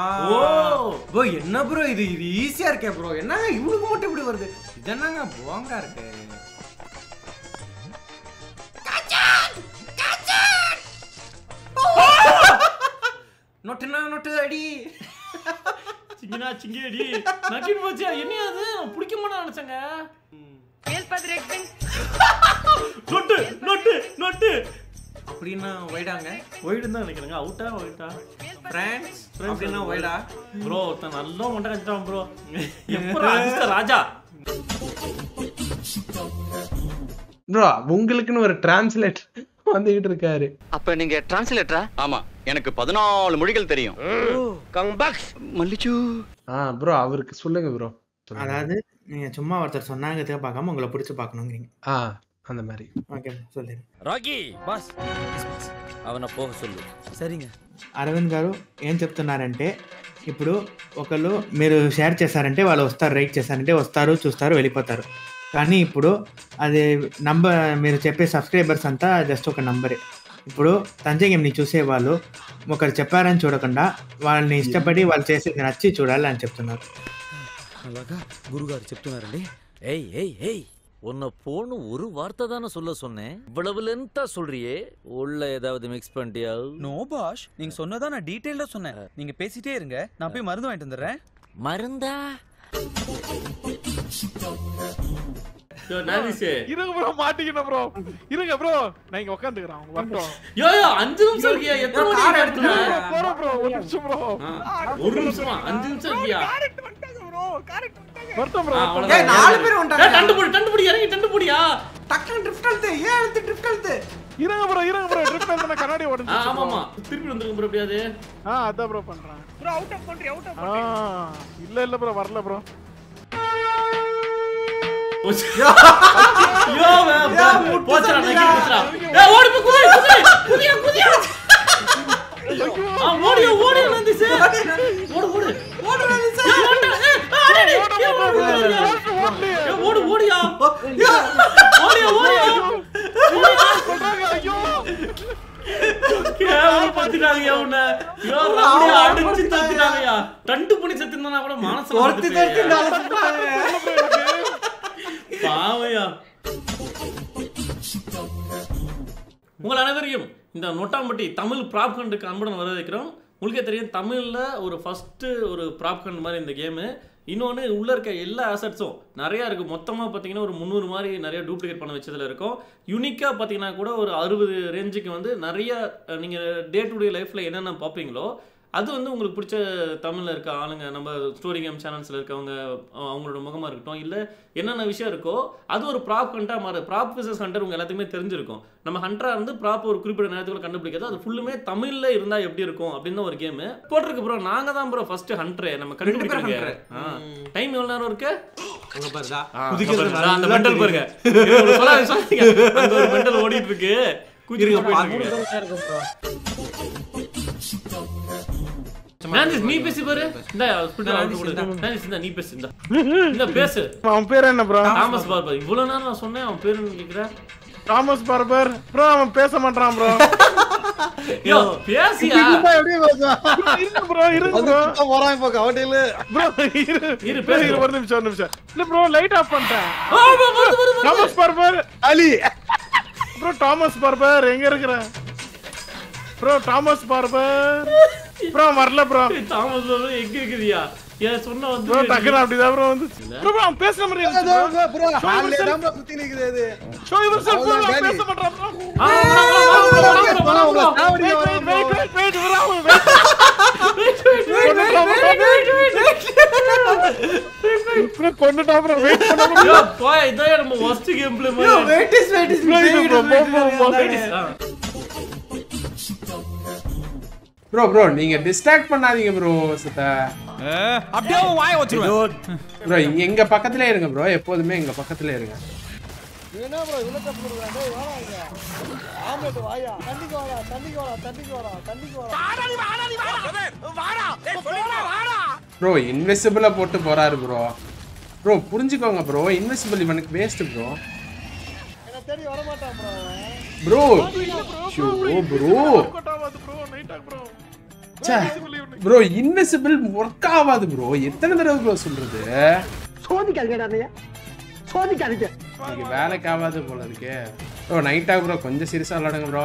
ஓ bro என்ன bro இது இது ஈஸியா இருக்கே ப்ரோ என்னங்க இவனுக்கு மட்டும் இப்படி வருது இது என்னங்க போங்கா இருக்கு நொட்டுனா நொட்டு அடி சிங்கினா சிங்கி அடி நக்கிட்டு போச்சு என்ன அது நான் பிடிக்க மாட்டேன் நினைச்சேங்க நொட்டு நொட்டு நொட்டு அப்படின்னா வைடாங்க ஒயிடு தான் நினைக்கிறேங்க அவுட்டா ஒயிட்டா ஃப்ரெண்ட்ஸ் அப்படின்னா வைடா ப்ரோ ஒருத்தன் நல்லா மண்டை கழிச்சிட்டான் ப்ரோ எப்போ அதிர்ஷ்ட ராஜா ப்ரோ உங்களுக்குன்னு ஒரு டிரான்ஸ்லேட் வந்துகிட்டு இருக்காரு அப்ப நீங்க டிரான்ஸ்லேட்டரா ஆமா எனக்கு பதினாலு மொழிகள் தெரியும் மல்லிச்சு ஆ ப்ரோ அவருக்கு சொல்லுங்க ப்ரோ அதாவது நீங்க சும்மா ஒருத்தர் சொன்னாங்க பார்க்காம உங்களை பிடிச்சி பார்க்கணுங்கிறீங்க ஆ அந்த மாதிரி ఓకే சொல்லுங்க రాకీ బాస్ అవన పోగ సొల్లు సరిగా అరవింద్ గారు ఏం చెప్తున్నారంటే ఇప్పుడు ఒకళ్ళు మీరు షేర్ చేశారంటే వాళ్ళు వస్తారు రైట్ చేశారంటే వస్తారు చూస్తారు వెళ్ళిపోతారు కానీ ఇప్పుడు అది నంబర్ మీరు చెప్పే సబ్స్క్రైబర్స్ అంతా జస్ట్ ఒక నంబరే ఇప్పుడు తంజే గేమ్ని చూసేవాళ్ళు ఒకరు చెప్పారని చూడకుండా వాళ్ళని ఇష్టపడి వాళ్ళు చేసేది నచ్చి చూడాలి అని చెప్తున్నారు అలాగా గురుగారు చెప్తున్నారండి ஏய் ஏய் ஏய் உன்னை போன்னு ஒரு வார்த்தை தானே சொல்ல சொன்னேன் இவ்வளவு லென்த்தா சொல்றியே உள்ள ஏதாவது மிக்ஸ் பண்ணிட்டியா நோ பாஷ் நீங்க சொன்னதா நான் டீடைல்டா சொன்னேன் நீங்க பேசிட்டே இருங்க நான் போய் மருந்து வாங்கிட்டு வந்துடுறேன் மருந்தா நாதிஷ் இருங்க ப்ரோ மாட்டிக்கணும் ப்ரோ இருங்க ப்ரோ நான் இங்க உட்காந்துக்கிறேன் அவங்க வரட்டும் யோ யோ அஞ்சு நிமிஷம் இருக்கியா எத்தனை மணி நேரம் எடுத்துல போறோம் ப்ரோ ஒரு நிமிஷம் ப்ரோ ஒரு நிமிஷமா அஞ்சு நிமிஷம் இருக்கியா வரட்டும் ப்ரோ ஆ, அவ்வளவுதான். ஏய் நாலு பேர் ஏய், வந்துட்டாங்க டண்டு போடி டண்டு போடி இறங்கி டண்டு போடியா டக்குனு ட்ரிஃப்ட் அழுத்து ஏன் அழுத்து ட்ரிஃப்ட் அழுத்து இருங்க ப்ரோ இருங்க ப்ரோ ட்ரிப் எழுதுன கண்ணாடி ஆ, உடஞ்சிச்சு ஆமா bro. ஆமா திருப்பி வந்துருங்க ப்ரோ எப்படியாவது ஆ அதான் ப்ரோ பண்றேன் bro out of country out of இல்ல இல்ல ப்ரோ வரல ப்ரோ போச்சு. யோ, வே, வே, போச்சுடா, நக்கி போச்சுடா. ஏய், ஓடி போய் குதி, குதி, குதியா, குதியா. ஆ, ஓடியா, ஓடியா, நந்திஷ். ஓடு, ஓடு. ஏய், ஓடுடா, ஏய், ஆ, அடி, அடி. ஏய், ஓடு, ஓடியா. ஏய், ஓடு, ஓடியா. ஓடியா, ஓடியா. சொல்றாங்க ஐயோ கேவலப்படுத்திட்டாங்கய்யா உன்னை. யோ, ரவுடியா, அடிச்சு தூக்கிட்டாங்கய்யா. டண்டு பண்ணி செத்துருந்தானா கூட மனசுல துரத்தி துரத்தி செத்துப்பியா? நாலு பாவையா உங்கள் அனைவரையும் இந்த நொட்டாம்பட்டி தமிழ் ப்ராப்கண்டுக்கு அன்புடன் வரவேற்கிறோம் உங்களுக்கே தெரியும் தமிழில் ஒரு ஃபஸ்ட்டு ஒரு ப்ராப்கண்ட் மாதிரி இந்த கேமு இன்னொன்று உள்ளே இருக்க எல்லா அசட்ஸும் நிறையா இருக்குது மொத்தமாக பார்த்தீங்கன்னா ஒரு முந்நூறு மாதிரி நிறைய டூப்ளிகேட் பண்ண வச்சதில் இருக்கும் யூனிக்காக பார்த்தீங்கன்னா கூட ஒரு அறுபது ரேஞ்சுக்கு வந்து நிறைய நீங்கள் டே டு டே லைஃப்பில் என்னென்ன பார்ப்பீங்களோ அது வந்து உங்களுக்கு பிடிச்ச தமிழில் இருக்க ஆளுங்க நம்ம ஸ்டோரி கேம் சேனல்ஸில் இருக்கவங்க அஹ் அவங்களோட முகமாக இருக்கட்டும் இல்லை என்னென்ன விஷயம் இருக்கோ அது ஒரு ப்ராப் ஹண்ட்டாக மாறு ப்ராப் விசஸ் ஹண்டர் உங்க எல்லாத்துக்குமே தெரிஞ்சிருக்கும் நம்ம ஹண்டராக இருந்து ப்ராப் ஒரு குறிப்பிட்ட நேரத்துக்குள்ள கண்டுபிடிக்கிறது அது ஃபுல்லுமே தமிழில் இருந்தால் எப்படி இருக்கும் அப்படின்னு தான் ஒரு கேமு போட்டிருக்கு ப்ரோ நாங்கள் தான் ப்ரோ ஃபர்ஸ்ட் ஹண்ட்ரே நம்ம ரெண்டு பேரும் கண்டுபிடிக்கிறோங்க hunter. டைம் எவ்வளோ நேரம் இருக்கு அங்க பாருடா ஆ, குதிக்கிறது அங்க பாருங்க. அந்த நல்லா மெண்டல் பாருங்க இவரு சொல்லாதீங்க, சொல்லாதீங்க. அங்க ஒரு மெண்டல் ஓடிட்டு இருக்கு குதிச்சு இருங்க, போயிட்டு இருக்கு. நான்ஜிஸ், நீ பேசி பாரு இந்த hospital out கொடு. நான்ஜிஸ், இந்தா, நீ பேசு இந்த இந்த பேசு அவன் பேர் என்ன ப்ரோ தாமஸ் பார்பர் இவ்வளவு நேரம் நான் சொன்னேன் அவன் பேரு கேக்குற தாமஸ் பார்பர் ப்ரோ அவன் பேச மாட்டான் ப்ரோ யோ பேசியா இருங்க ப்ரோ இருங்க ப்ரோ வரான் இப்போ கவட்டையில ப்ரோ இரு இரு, இரு பேசு. இரு ஒரு நிமிஷம் ஒரு நிமிஷம் இல்ல ப்ரோ லைட் ஆஃப் பண்ணிட்டேன் ஆ, வருது, வருது, வருது. Thomas barber Ali bro Thomas barber எங்க இருக்கிற ப்ரோ தாமஸ் பார்பர் ப்ரோ வரல ப்ரோ ஏய், தாமஸ் பார்பர் எங்க இருக்குதியா ஏன் சொன்ன வந்து ப்ரோ டக்குனு அப்படிதான் ப்ரோ வந்து ப்ரோ ப்ரோ அவன் பேசுற மாதிரி இருந்துச்சு ப்ரோ ஹால்லே தான் bro சுத்தி நிக்குது அது ஷோ யுவர் செல்ஃப் ப்ரோ அவ்வளவுதான் பேச மாட்டான் ப்ரோ ஆ, வா, வா, வா, வா, வா, வா, வா, வா, வா. சாவடி wait wait wait wait bro அவன் வெயிட் கொன்னுட்டான் ப்ரோ வெயிட் பண்ண யோ, போய், இதான் நம்ம worst gameplay மாதிரி. Wait is wait is Bro, இது bro, bro, bro, bro. Wait, ஆ. ப்ரோ ப்ரோ நீங்க டிஸ்ட்ராக்ட் பண்ணாதீங்க ப்ரோ சித்த அப்படியே உன் வாயை வச்சிருவேன் ப்ரோ இங்க எங்க பக்கத்துல இருங்க ப்ரோ எப்போதுமே எங்க பக்கத்துல இருங்க என்ன ப்ரோ இவ்வளவு தப்பு கொடுக்குறான் டேய் வாடா இங்க ஆம்லெட் வாயா தண்ணிக்கு வாடா தண்ணிக்கு வாடா தண்ணிக்கு வாடா தண்ணிக்கு வாடா ப்ரோ இன்வெசிபிளா போட்டு போறாரு ப்ரோ ப்ரோ புரிஞ்சுக்கோங்க ப்ரோ இன்வெசிபிள் இவனுக்கு வேஸ்ட் ப்ரோ என்ன தேடி வர மாட்டான் ப்ரோ ப்ரோ ஷோ ப்ரோ கொட்டாவாது ப்ரோ நைட் ஆக் ப்ரோ ச்சே ப்ரோ இன்விசிபிள் ஒர்க் ஆகாது ப்ரோ எத்தனை தடவை ப்ரோ சொல்றது சோதிக்காதீங்க சோதிக்காதீங்க இன்னைக்கு வேலைக்கு ஆகாது போல இருக்கு ப்ரோ நைட்டா ப்ரோ கொஞ்சம் சீரியஸா விளாடுங்க bro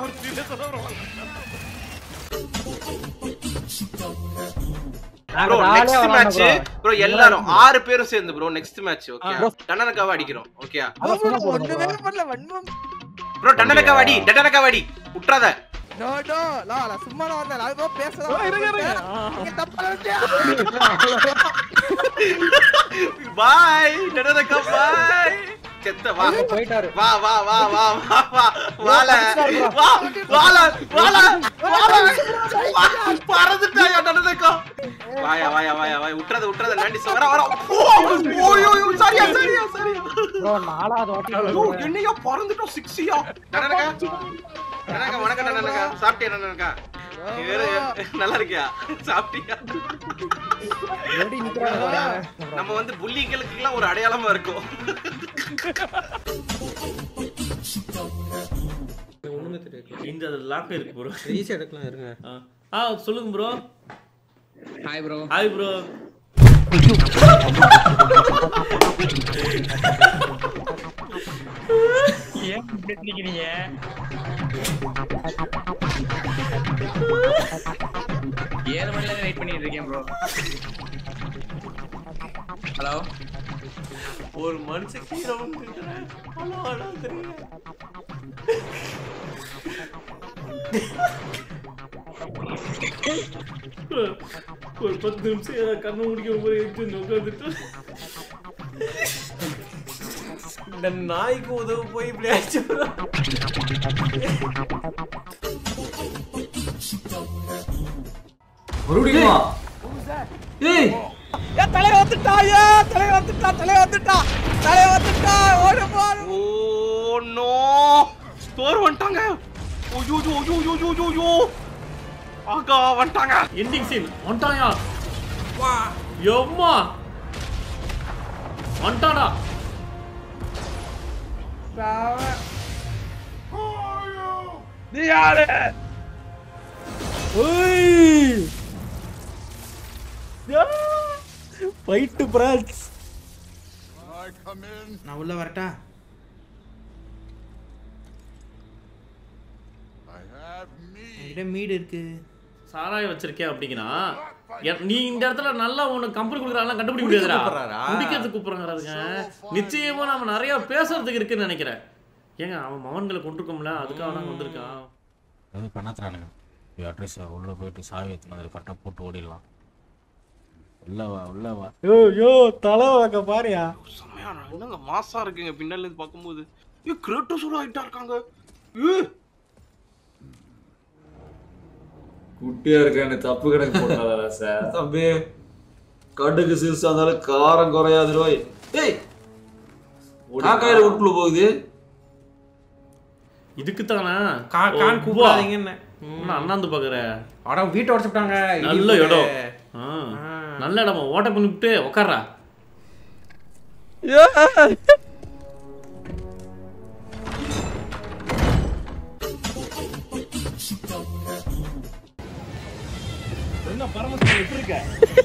bro next match bro எல்லாரும் ஆறு பேரும் சேர்ந்து ப்ரோ நெக்ஸ்ட் மேட்ச் ஓகே டன்னனக்காவ அடிக்கிறோம் ஓகே ஒண்ணுமே பண்ணல வன்மம் ப்ரோ டன்னனக்காவ அடி டன்னனக்காவ அடி உட்றாத நோ நோ லா நான் சும்மா நான் வந்தேன் அது கூட பேசலாம் இருங்க இருங்க நீங்க தப்பா நினைச்சா பாய் டன்னனக்கா பாய் செத்த வா போயிட்டாரு வா வா வா வா வா வா வால வா வால வால வால பறந்துட்டாயா டன்னனக்கா வாயா வாயா வாயா வாயா உட்றாத உட்றாத லாண்டி வர வர ஓ ஓ ஓ சரியா சரியா சரியா ப்ரோ நாலாவது வாட்டி ஐயோ, என்னையா பறந்துட்டோம் சிக்ஸியா டனனக்கா டனனக்கா வணக்கம் டனனக்கா சாப்பிட்டியா டனனக்கா நீ வேற நல்லா இருக்கியா சாப்பிட்டியா எப்படி நிக்கிறாங்க நம்ம வந்து புள்ளிங்களுக்கு எல்லாம் ஒரு அடையாளமா இருக்கும் ஒண்ணுமே தெரியாது இந்த லாக் இருக்கு ப்ரோ ஈஸியா எடுக்கலாம் இருங்க ஆ சொல்லுங்க bro hi bro hi bro ஏன் இப்படி நிக்கிறீங்க ஏழு மணில வெயிட் பண்ணிட்டு இருக்கேன் ப்ரோ ஹலோ ஒரு மனுஷன் கீழே வந்துருக்கிறேன் ஹலோ ஹலோ தெரியும் ஒரு பத்து நிமிஷம் ஏதாவது கண்ணு முடிக்க போய் எடுத்து உட்காந்துட்டு இந்த நாய்க்கு உதவு போய் இப்படி ஆயிடுச்சு bro. மறுபடியும் ஏய் ஏன் தலை வந்துட்டா ஏன் தலை வந்துட்டா தலை வந்துட்டா தலை வந்துட்டா ஓடு போடு ஓ நோ ஸ்டோர் வந்துட்டாங்க ஓயோ யோ யோ யோ யோ யோ ஆகா வந்துட்டாங்க எண்டிங் சீன் வந்துட்டாயா எம்மா வந்துட்டாடா நீ யாரு ஃபைட் பிரான்ஸ் நான் உள்ள வரட்டா என்கிட்ட மீடு இருக்கு சாராயம் வச்சிருக்கேன் அப்படிங்கிறா எ- நீ இந்த இடத்துல நல்லா உனக்கு கம்பெனி கொடுக்குறாங்க கண்டுபிடிக்க முடியாதுடா கூப்பிடுறாரா? குடிக்கிறதுக்கு கூப்பிடுறாங்க நிச்சயமா நம்ம நிறைய பேசுறதுக்கு இருக்குன்னு நினைக்கிறேன் ஏங்க அவன் மகன்களை கொண்டிருக்கோம்ல அதுக்காக தான் வந்திருக்கான் அது பண்ணாத்துறானுங்க அட்ரஸ் உள்ள போயிட்டு சாவி எடுத்துன்னு அதில் கரெக்டாக போட்டு ஓடிடலாம் உள்ள வா உள்ள வா யோ யோ தலை வாக்க பாரியா செம்மையான என்னங்க மாசா இருக்குங்க பின்னால இருந்து பார்க்கும்போது ஏ கிரேட்டோஸ் ஆயிட்டா இருக்காங்க ஏ குட்டியா இருக்கான்னு தப்பு கணக்கு போட்டாரா சார் தம்பி கடுகு சிறுசா இருந்தாலும் காரம் குறையாது ரோய் ஏய் காக்காயில உட்குள்ள போகுது இதுக்கு தானே கா- கான் கூப்பிடாதீங்கன்னு. அண்ணாந்து பாக்குற அட வீட்டை உடச்சுட்டாங்க நல்ல இடம் ஆ, நல்ல இடமா ஓட்ட பண்ணிவிட்டு உக்காரா என்ன பரமசிவம் எப்படி இருக்க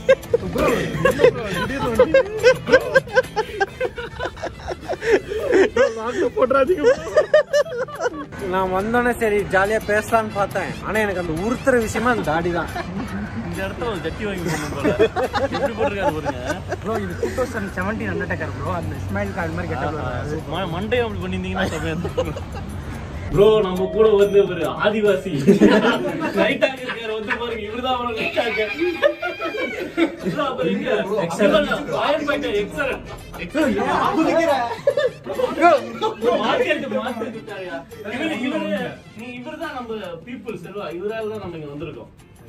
நான் வந்தோடனே சரி ஜாலியா பேசலாம்னு பார்த்தேன் ஆனா எனக்கு அந்த உறுத்துற விஷயமா அந்த தாடி தான் இந்த இடத்துல ஒரு ஜட்டி வாங்கி போடணும் போல எப்படி போட்டிருக்காரு பாருங்க ப்ரோ இது two thousand seventeen Undertaker bro அந்த இஸ்மாயில் கார்டு மாதிரி கெட்ட ம- மண்டையை அப்படி பண்ணியிருந்தீங்கன்னா செமையா இருக்கும் ப்ரோ நம்ம கூட வந்து ஒரு ஆதிவாசி லைட்டாக இருக்காரு வந்து பாருங்க இவர்தான் அவரோட லைட்டாக இவர்தான் நம்ம பீப்புள் செல்வா இவரால தான் நம்ம இங்க வந்திருக்கோம்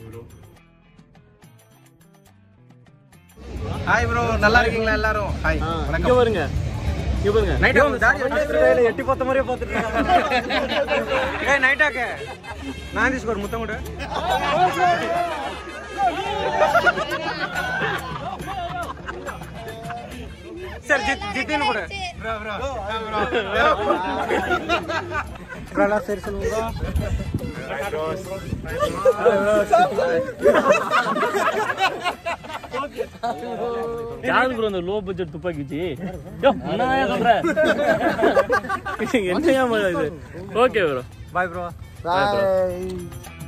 ஹாய் ப்ரோ நல்லா இருக்கீங்களா எல்லாரும் ஹாய் இங்க பாருங்க இங்க பாருங்க நைட் எட்டி பார்த்த மாதிரியே பார்த்துட்டு ஏய் நைட்டாக்க நான் தீஸ்க்கு ஒரு முத்தம் கூட சரி ஜித் ஜித்தின் கூட ப்ரோ ப்ரோ சரி சொல்லுங்க யாரு ப்ரோ அந்த லோ பட்ஜெட் துப்பாக்கி வச்சு யோ என்ன சொல்ற என்னையா இது okay bro bye bro Bye, bro. பாய்